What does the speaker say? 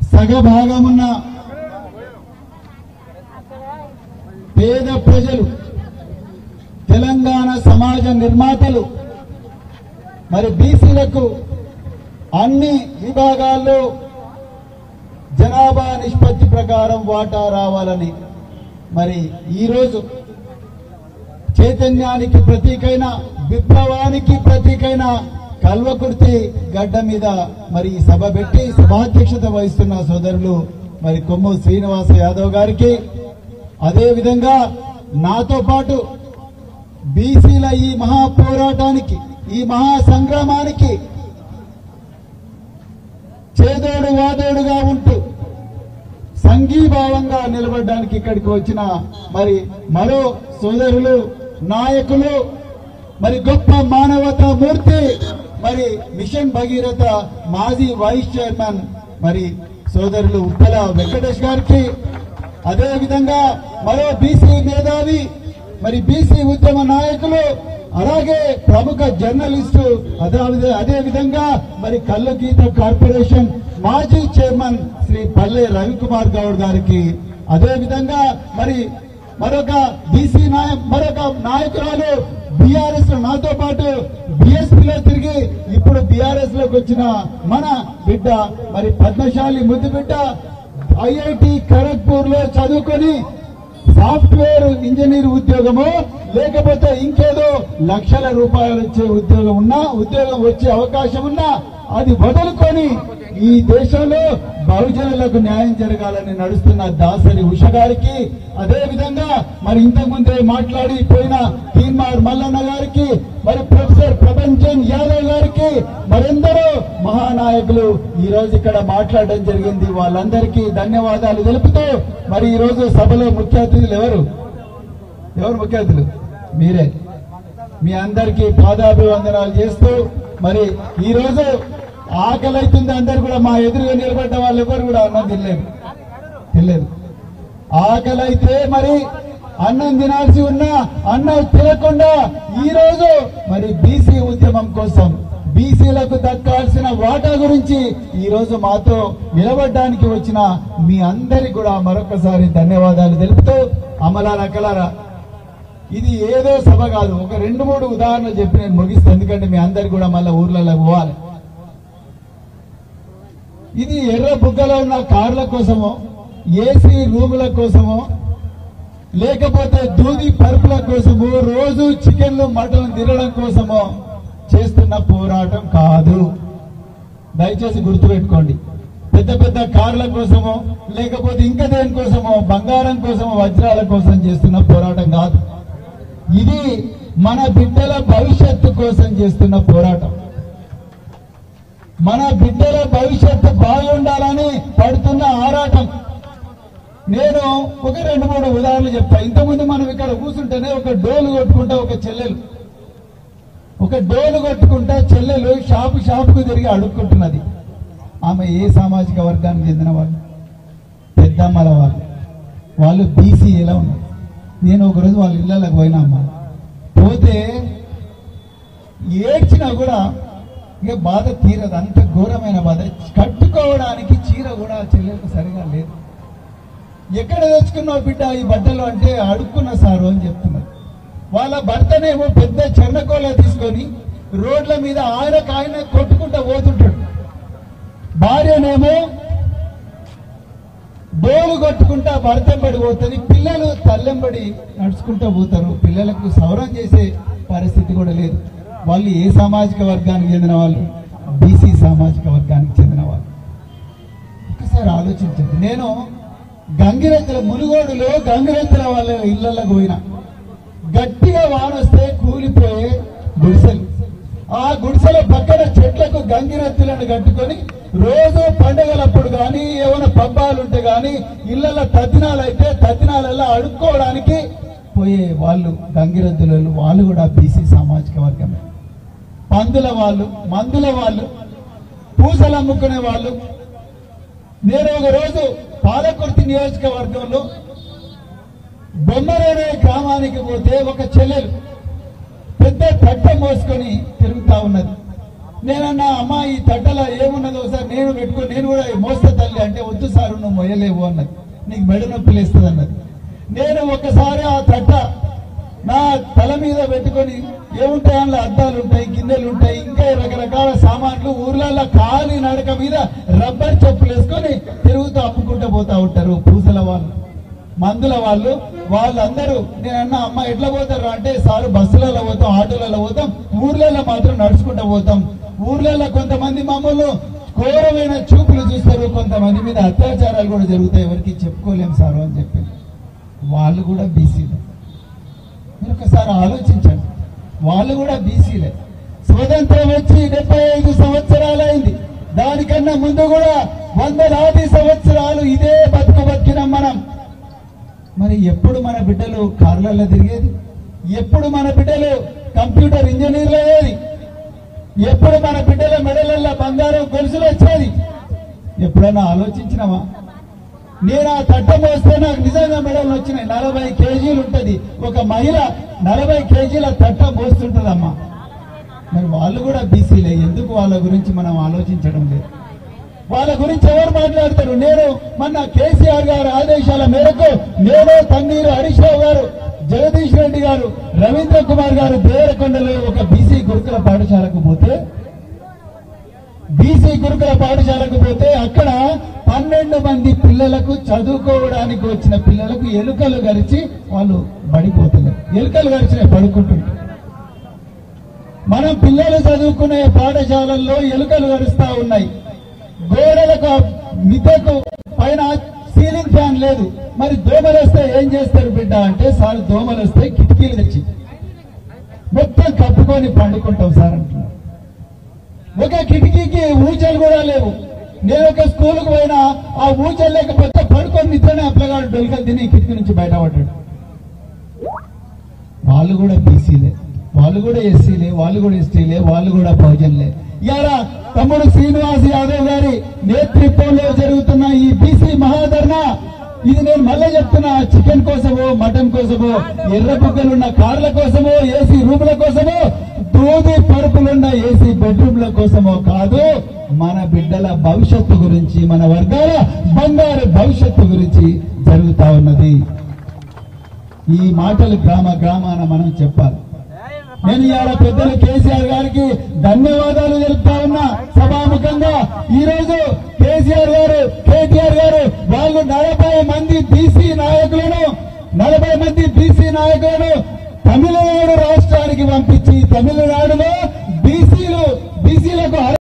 సగభాగమున్న పేద ప్రజలు తెలంగాణ సమాజ నిర్మాతలు మరి బీసీలకు అన్ని విభాగాల్లో జనాభా నిష్పత్తి ప్రకారం వాటా రావాలని మరి ఈరోజు చైతన్యానికి ప్రతీకైన విప్లవానికి ప్రతీకైన కల్వకుర్తి గడ్డ మీద మరి ఈ సభ పెట్టి సభాధ్యక్షత వహిస్తున్న సోదరులు మరి కొమ్ము శ్రీనివాస యాదవ్ గారికి అదే విధంగా నాతో పాటు బీసీల ఈ మహా పోరాటానికి ఈ మహా సంగ్రామానికి చేదోడు వాదోడుగా ఉంటూ సంఘీభావంగా నిలబడడానికి ఇక్కడికి వచ్చిన మరి మరో సోదరులు నాయకులు మరి గొప్ప మానవతా మూర్తి మరి మిషన్ భగీరథ మాజీ వైస్ చైర్మన్ మరి సోదరులు ఉప్పల వెంకటేష్ గారికి అదే విధంగా మరో బీసీ మేధావి మరి బీసీ ఉద్యమ నాయకులు అలాగే ప్రముఖ జర్నలిస్టు అదే అదే విధంగా మరి కళ్ళు గీత కార్పొరేషన్ మాజీ చైర్మన్ శ్రీ పల్లె రవికుమార్ గౌడ్ గారికి అదే విధంగా మరి మరొక బీసీ నాయ మరొక నాయకురాలు బీఆర్ఎస్ నాతో పాటు బీఎస్పీ లో తిరిగి ఇప్పుడు బీఆర్ఎస్ లోకి వచ్చిన మన బిడ్డ మరి పద్మశాలి ముద్దు బిడ్డ ఐఐటి ఖరగ్పూర్ లో చదువుకొని సాఫ్ట్వేర్ ఇంజనీర్ ఉద్యోగము లేకపోతే ఇంకేదో లక్షల రూపాయలు వచ్చే ఉద్యోగం ఉన్నా ఉద్యోగం వచ్చే అవకాశం ఉన్నా అది వదులుకొని ఈ దేశంలో బహుజనులకు న్యాయం జరగాలని నడుస్తున్న దాసరి ఉష గారికి అదే విధంగా మరి ఇంతకుముందే మాట్లాడి పోయిన తీన్మార్ మల్లన్న గారికి మరి ప్రొఫెసర్ ప్రభంజన్ యాదవ్ గారికి మరెందరో మహానాయకులు ఈ రోజు ఇక్కడ మాట్లాడడం జరిగింది వాళ్ళందరికీ ధన్యవాదాలు తెలుపుతూ మరి ఈ రోజు సభలో ముఖ్య అతిథులు ఎవరు ఎవరు ముఖ్య అతిథులు మీరే మీ అందరికీ పాదాభివందనాలు చేస్తూ మరి ఈ రోజు ఆకలి అవుతుంది అందరు కూడా మా ఎదురుగా నిలబడ్డ వాళ్ళు ఎవరు కూడా అన్నం తినలేదు తినలేదు ఆకలి అయితే మరి అన్నం తినాల్సి ఉన్నా అన్నం తినకుండా ఈ రోజు మరి బీసీ ఉద్యమం కోసం బీసీలకు దక్కాల్సిన వాటా గురించి ఈ రోజు మాతో నిలబడడానికి వచ్చిన మీ అందరికి కూడా మరొకసారి ధన్యవాదాలు తెలుపుతూ అమలాల కలారా ఇది ఏదో సభ కాదు ఒక రెండు మూడు ఉదాహరణలు చెప్పి నేను ముగిస్తాను ఎందుకంటే మీ అందరికి కూడా మళ్ళీ ఊర్లలో పోవాలి ఇది ఎర్ర బుగ్గలో ఉన్న కార్ల కోసమో ఏసీ రూముల కోసమో లేకపోతే దూది పరుపుల కోసమో రోజు చికెన్లు మటన్ తినడం కోసమో చేస్తున్న పోరాటం కాదు దయచేసి గుర్తుపెట్టుకోండి పెద్ద పెద్ద కార్ల కోసమో లేకపోతే ఇంకా దేని కోసమో బంగారం కోసమో వజ్రాల కోసం చేస్తున్న పోరాటం కాదు ఇది మన బిడ్డల భవిష్యత్తు కోసం చేస్తున్న పోరాటం మన బిడ్డల భవిష్యత్తు బాగుండాలని పడుతున్న ఆరాటం నేను ఒక రెండు మూడు ఉదాహరణలు చెప్తా ఇంతకుముందు మనం ఇక్కడ కూర్చుంటేనే ఒక డోలు కొట్టుకుంటా ఒక చెల్లెలు ఒక డోలు కొట్టుకుంటా చెల్లెలు షాపు షాపుకు తిరిగి అడుక్కుంటున్నది ఆమె ఏ సామాజిక వర్గానికి చెందిన వాళ్ళు పెద్దమ్మల వాళ్ళు వాళ్ళు బీసీ ఎలా ఉన్నారు నేను ఒకరోజు వాళ్ళ ఇళ్ళకి పోయినా అమ్మ పోతే ఏడ్చినా కూడా ఇక బాధ తీరదు అంత ఘోరమైన బాధ కట్టుకోవడానికి చీర కూడా చెల్లెలకు సరిగా లేదు ఎక్కడ తెచ్చుకున్నావు బిడ్డ ఈ బట్టలు అంటే అడుక్కున్న సారు అని చెప్తున్నారు వాళ్ళ భర్తనేమో పెద్ద చెన్నకోల తీసుకొని రోడ్ల మీద ఆయనకు ఆయన కొట్టుకుంటూ పోతుంటాడు భార్యనేమో డోలు కొట్టుకుంటా భర్తంబడి పోతుంది పిల్లలు తల్లెంబడి నడుచుకుంటూ పోతారు పిల్లలకు సౌరం చేసే పరిస్థితి కూడా లేదు వాళ్ళు ఏ సామాజిక వర్గానికి చెందిన వాళ్ళు బీసీ సామాజిక వర్గానికి చెందిన వాళ్ళు ఒకసారి ఆలోచించండి నేను గంగిరెద్దుల మునుగోడులో గంగిరెద్దుల వాళ్ళ ఇళ్లకు పోయినా గట్టిగా వానొస్తే కూలిపోయే గుడిసెలు ఆ గుడిసెల పక్కన చెట్లకు గంగిరెత్తులను కట్టుకొని రోజు పండుగలప్పుడు కానీ ఏమైనా పబ్బాలు ఉంటే గాని ఇళ్లలో తద్దినాలు అయితే తద్దినాలలో అడుక్కోవడానికి పోయే వాళ్ళు గంగిరెద్దులు వాళ్ళు కూడా బీసీ సామాజిక వర్గమే పందుల వాళ్ళు మందుల వాళ్ళు పూసలు అమ్ముకునే వాళ్ళు నేను ఒక రోజు పాలకుర్తి నియోజకవర్గంలో బొమ్మరేనే గ్రామానికి పోతే ఒక చెల్లెలు పెద్ద తట్ట మోసుకొని తిరుగుతా ఉన్నది నేనన్నా అమ్మా ఈ తట్టలో ఏమున్నదో ఒకసారి నేను పెట్టుకొని నేను కూడా మోస్తా తల్లి అంటే వద్దు మొయ్యలేవు అన్నది నీకు మెడ నొప్పి లేస్తుంది అన్నది నేను ఒకసారి ఆ తట్ట నా తల మీద పెట్టుకొని ఏముంటాయి అందులో అద్దాలు ఉంటాయి గిన్నెలు ఉంటాయి ఇంకా రకరకాల సామాన్లు ఊర్లలో కాలి నడక మీద రబ్బర్ చెప్పులు వేసుకొని తిరుగుతూ అమ్ముకుంటూ పోతా ఉంటారు పూసల వాళ్ళు మందుల వాళ్ళు వాళ్ళందరూ నేను అన్న అమ్మ ఎట్లా పోతారు అంటే సారు బస్సులలో పోతాం ఆటోలలో పోతాం ఊర్లలో మాత్రం నడుచుకుంటూ పోతాం ఊర్లలో కొంతమంది మమ్మల్ని ఘోరమైన చూపులు చూస్తారు కొంతమంది మీద అత్యాచారాలు కూడా జరుగుతాయి ఎవరికి చెప్పుకోలేం సారు అని చెప్పి వాళ్ళు కూడా బీసీలు మీరు ఒకసారి ఆలోచించండి వాళ్ళు కూడా బీసీలే స్వతంత్రం వచ్చి డెబ్బై ఐదు సంవత్సరాలైంది దానికన్నా ముందు కూడా వందలాది సంవత్సరాలు ఇదే బతుకు బతికినాం మనం మరి ఎప్పుడు మన బిడ్డలు కార్లలో తిరిగేది ఎప్పుడు మన బిడ్డలు కంప్యూటర్ ఇంజనీర్లు అయ్యేది ఎప్పుడు మన బిడ్డల మెడలల్లో బంగారం గొలుసులు వచ్చేది ఎప్పుడైనా ఆలోచించినామా నేను ఆ తట్ట మోస్తే నాకు నిజంగా మెడలు వచ్చినాయి నలభై కేజీలు ఉంటది ఒక మహిళ నలభై కేజీల తట్ట మోస్తుంటదమ్మా మరి వాళ్ళు కూడా బీసీలే ఎందుకు వాళ్ళ గురించి మనం ఆలోచించడం లేదు వాళ్ళ గురించి ఎవరు మాట్లాడతారు నేను మొన్న కేసీఆర్ గారి ఆదేశాల మేరకు నేను తన్నీరు హరీష్ రావు గారు జగదీష్ రెడ్డి గారు రవీంద్ర కుమార్ గారు దేవరకొండలో ఒక బీసీ గురుకుల పాఠశాలకు పోతే బీసీ గురుకుల పాఠశాలకు పోతే అక్కడ పన్నెండు మంది పిల్లలకు చదువుకోవడానికి వచ్చిన పిల్లలకు ఎలుకలు గరిచి వాళ్ళు బడిపోతున్నారు ఎలుకలు గరిచిన పడుకుంటుంటారు మనం పిల్లలు చదువుకునే పాఠశాలల్లో ఎలుకలు గరుస్తా ఉన్నాయి గోడలకు మిద్దకు పైన సీలింగ్ ఫ్యాన్ లేదు మరి దోమలు వస్తే ఏం చేస్తారు బిడ్డ అంటే సార్ దోమలు వస్తే కిటికీలు తెచ్చి మొత్తం కప్పుకొని పండుకుంటాం సార్ అంటున్నారు ఒక కిటికీకి ఊచలు కూడా లేవు నేను ఒక స్కూల్కి పోయినా ఆ ఊచలు లేకపోతే పడుకొని నిద్రనే అప్పగాడు డొలికలు తిని కిటికీ నుంచి బయటపడ్డాడు వాళ్ళు కూడా బీసీలే వాళ్ళు కూడా ఎస్సీలే వాళ్ళు కూడా ఎస్టీలే వాళ్ళు కూడా బహుజన్లే ఇవాళ తమ్ముడు శ్రీనివాస్ యాదవ్ గారి నేతృత్వంలో జరుగుతున్న ఈ బీసీ మహాధర్ణ ఇది నేను మళ్ళీ చెప్తున్నా చికెన్ కోసమో మటన్ కోసమో ఎర్ర బుగ్గలున్న కార్ల కోసమో ఏసీ రూముల కోసమో దూది పరుపులున్న ఏసీ బెడ్రూమ్ల కోసమో కాదు మన బిడ్డల భవిష్యత్తు గురించి మన వర్గాల బంగారు భవిష్యత్తు గురించి జరుగుతా ఉన్నది ఈ మాటలు గ్రామ గ్రామాన మనం చెప్పాలి నేను ఇవాళ పెద్దలు కేసీఆర్ గారికి ధన్యవాదాలు తెలుపుతా ఉన్నా సభాముఖంగా ఈ రోజు కేసీఆర్ గారు కేటీఆర్ గారు వాళ్ళు నలభై మంది బీసీ నాయకులను నలభై మంది బీసీ నాయకులను తమిళనాడు రాష్ట్రానికి పంపించి తమిళనాడులో బీసీలు బీసీలకు